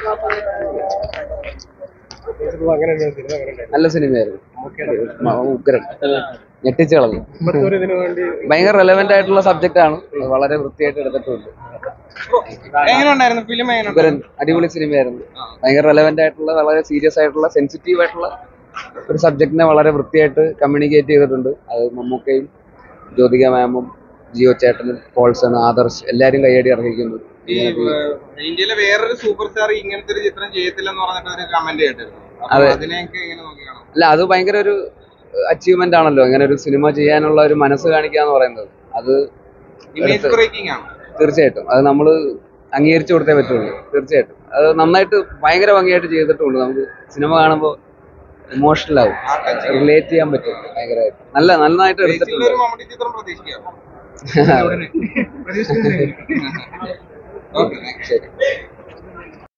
അങ്ങനെയാണ് സിനിമ അങ്ങനെ നല്ല സിനിമയായിരുന്നു മ- ഉഗ്രൻ ഞെട്ടിച്ച് കളഞ്ഞു ഇപ്പത്തൊരു ഇതിനു വേണ്ടി ഭയങ്കര റെലവെന്റ് ആയിട്ടുള്ള സബ്ജക്റ്റ് ആണ് അത് വളരെ വൃത്തിയായിട്ട് എടുത്തിട്ടുണ്ട് എങ്ങനെ ഉണ്ടായിരുന്നു ഫിലിം എങ്ങനെ ഉഗ്രൻ അടിപൊളി സിനിമയായിരുന്നു ഭയങ്കര റെലവെന്റ് ആയിട്ടുള്ള വളരെ സീരിയസ് ആയിട്ടുള്ള സെൻസിറ്റീവ് ആയിട്ടുള്ള ഒരു സബ്ജക്റ്റിനെ വളരെ വൃത്തിയായിട്ട് കമ്മ്യൂണിക്കേറ്റ് ചെയ്തിട്ടുണ്ട് അത് മമ്മൂക്കയും ജ്യോതിക മാമും ജിയോ ചേട്ടനും പോൾസൺ ആദർശ് എല്ലാവരും കൈയടി അർഹിക്കുന്നു ഈ ഏഹ്, ഇന്ത്യയിലെ വേറൊരു സൂപ്പർ സ്റ്റാർ ഇങ്ങനത്തെ ഒരു ചിത്രം ചെയ്യത്തില്ലെന്ന് പറഞ്ഞിട്ട് ഒരു കമന്റ് കേട്ടിരുന്നു അപ്പൊ അതെ. അതിനെയൊക്കെ എങ്ങനെ നോക്കിയാണോ അല്ല അത് ഭയങ്കര ഒരു അച്ചീവ്മെന്റ് ആണല്ലോ ഇങ്ങനെ ഒരു സിനിമ ചെയ്യാനുള്ള ഒരു മനസ്സ് കാണിക്കുക എന്ന് പറയുന്നത് അത് ഇമേജ് ബ്രേക്കിംഗ് ആണ് തീർച്ചയായിട്ടും അത് നമ്മൾ അംഗീകരിച്ചു കൊടുത്തേ പറ്റുള്ളൂ തീർച്ചയായിട്ടും അത് നന്നായിട്ട് ഭയങ്കര ഭംഗിയായിട്ട് ചെയ്തിട്ടുണ്ട് നമുക്ക് സിനിമ കാണുമ്പോൾ ഇമോഷണൽ ആവും റിലേറ്റ് ചെയ്യാൻ പറ്റും ഭയങ്കരമായിട്ട് നല്ല നന്നായിട്ട് ബേസിൽ എടുത്തിട്ടുണ്ട് ഒരു മമ്മൂട്ടി ചിത്രം പ്രതീക്ഷിക്കാം ഓക്കെ ശരി